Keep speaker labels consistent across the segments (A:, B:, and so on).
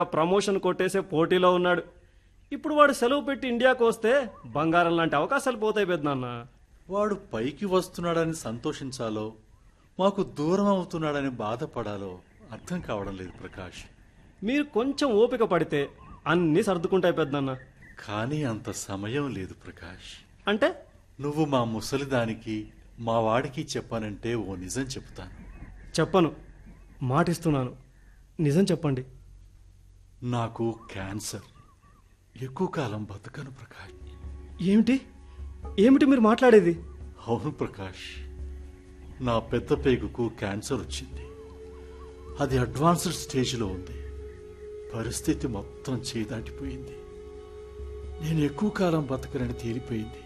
A: promotion కొట్టేసే పోటీలో ఉన్నాడు ఇప్పుడు వాడు సెలవు పెట్టి ఇండియాకు వస్తే బంగారం లాంటి అవకాశాలు పోతాయి పెద్దనాన్న
B: వాడు పైకి వస్తున్నాడని సంతోషించాలో మాకు దూరం అవుతున్నాడని బాధపడాలో అర్థం కావడం లేదు ప్రకాష్
A: మీరు కొంచెం ఓపిక పడితే అన్నీ సర్దుకుంటాయి పెద్దనాన్న
B: కానీ అంత సమయం లేదు ప్రకాష్
A: అంటే
B: నువ్వు మా ముసలిదానికి మా వాడికి చెప్పానంటే ఓ నిజం చెప్తాను
A: చెప్పను మాటిస్తున్నాను నిజం చెప్పండి
B: నాకు క్యాన్సర్ ఎక్కువ కాలం బతకను ప్రకాష్
A: ఏమిటి ఏమిటి మీరు మాట్లాడేది
B: అవును ప్రకాష్ నా పెద్ద పేగుకు క్యాన్సర్ వచ్చింది అది అడ్వాన్స్డ్ స్టేజ్లో ఉంది పరిస్థితి మొత్తం చేదాటిపోయింది నేను ఎక్కువ కాలం బతకనని తేలిపోయింది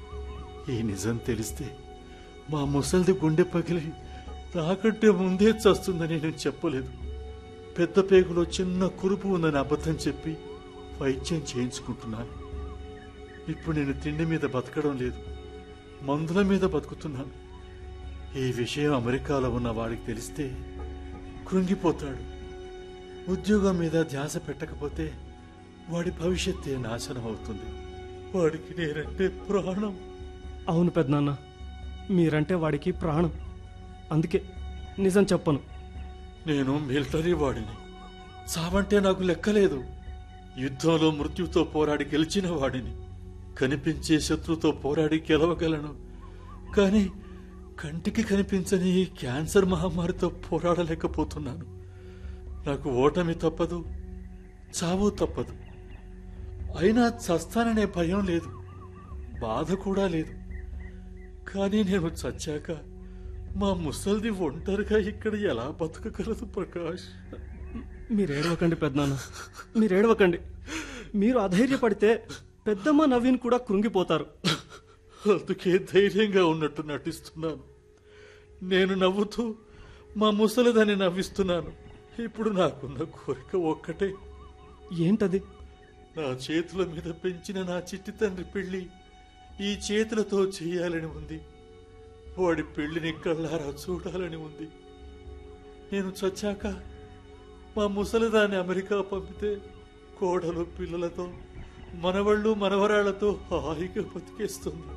B: ఈ నిజం తెలిస్తే మా ముసలిది గుండె పగిలి నాకంటే ముందే చస్తుందని నేను చెప్పలేదు పెద్ద పేగులో చిన్న కురుపు ఉందని అబద్ధం చెప్పి వైద్యం చేయించుకుంటున్నాను ఇప్పుడు నేను తిండి మీద బతకడం లేదు మందుల మీద బతుకుతున్నాను ఈ విషయం అమెరికాలో ఉన్న వాడికి తెలిస్తే కృంగిపోతాడు ఉద్యోగం మీద ధ్యాస పెట్టకపోతే వాడి భవిష్యత్తే నాశనం అవుతుంది వాడికి నేనంటే ప్రాణం
A: అవును పెద్దనాన్న మీరంటే వాడికి ప్రాణం అందుకే నిజం చెప్పను
B: నేను మిలిటరీ వాడిని చావంటే నాకు లెక్కలేదు యుద్ధంలో మృత్యుతో పోరాడి గెలిచిన వాడిని కనిపించే శత్రుతో పోరాడి గెలవగలను కానీ కంటికి కనిపించని ఈ క్యాన్సర్ మహమ్మారితో పోరాడలేకపోతున్నాను నాకు ఓటమి తప్పదు చావు తప్పదు అయినా చస్తాననే భయం లేదు బాధ కూడా లేదు కానీ నేను చచ్చాక మా ముసల్ది ఒంటరిగా ఇక్కడ ఎలా బతకగలదు ప్రకాష్
A: మీరు ఏడవకండి పెద్దనాన్న మీరు ఏడవకండి మీరు అధైర్యపడితే పెద్దమ్మ నవీన్ కూడా కృంగిపోతారు
B: అందుకే ధైర్యంగా ఉన్నట్టు నటిస్తున్నాను నేను నవ్వుతూ మా ముసలిదాన్ని నవ్విస్తున్నాను ఇప్పుడు నాకున్న కోరిక ఒక్కటే
A: ఏంటది
B: నా చేతుల మీద పెంచిన నా చిట్టి తండ్రి పెళ్లి ఈ చేతులతో చేయాలని ఉంది వాడి పెళ్లిని కళ్ళారా చూడాలని ఉంది నేను చచ్చాక మా ముసలిదాన్ని అమెరికా పంపితే కోడలు పిల్లలతో మనవళ్ళు మనవరాళ్లతో హాయిగా బతికేస్తుంది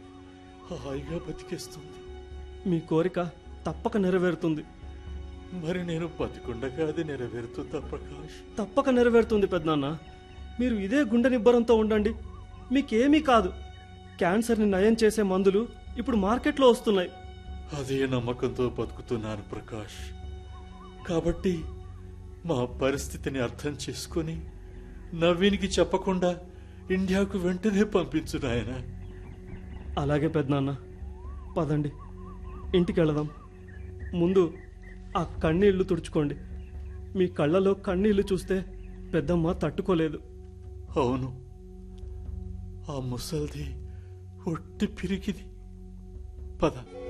B: హాయిగా బతికేస్తుంది
A: మీ కోరిక తప్పక నెరవేరుతుంది
B: మరి నేను బతికుండగా అది నెరవేరుతుందా ప్రకాష్
A: తప్పక నెరవేరుతుంది పెద్దనాన్న మీరు ఇదే గుండె నిబ్బరంతో ఉండండి మీకేమీ కాదు క్యాన్సర్ని నయం చేసే మందులు ఇప్పుడు మార్కెట్లో వస్తున్నాయి
B: అదే నమ్మకంతో బతుకుతున్నాను ప్రకాష్ కాబట్టి మా పరిస్థితిని అర్థం చేసుకొని నవీన్కి చెప్పకుండా ఇండియాకు వెంటనే పంపించు నాయన
A: అలాగే పెద్దనాన్న పదండి ఇంటికి వెళదాం ముందు ఆ కన్నీళ్లు తుడుచుకోండి మీ కళ్ళలో కన్నీళ్లు చూస్తే పెద్దమ్మ తట్టుకోలేదు
B: అవును ఆ ముసల్ది ఒట్టి పిరికిది పద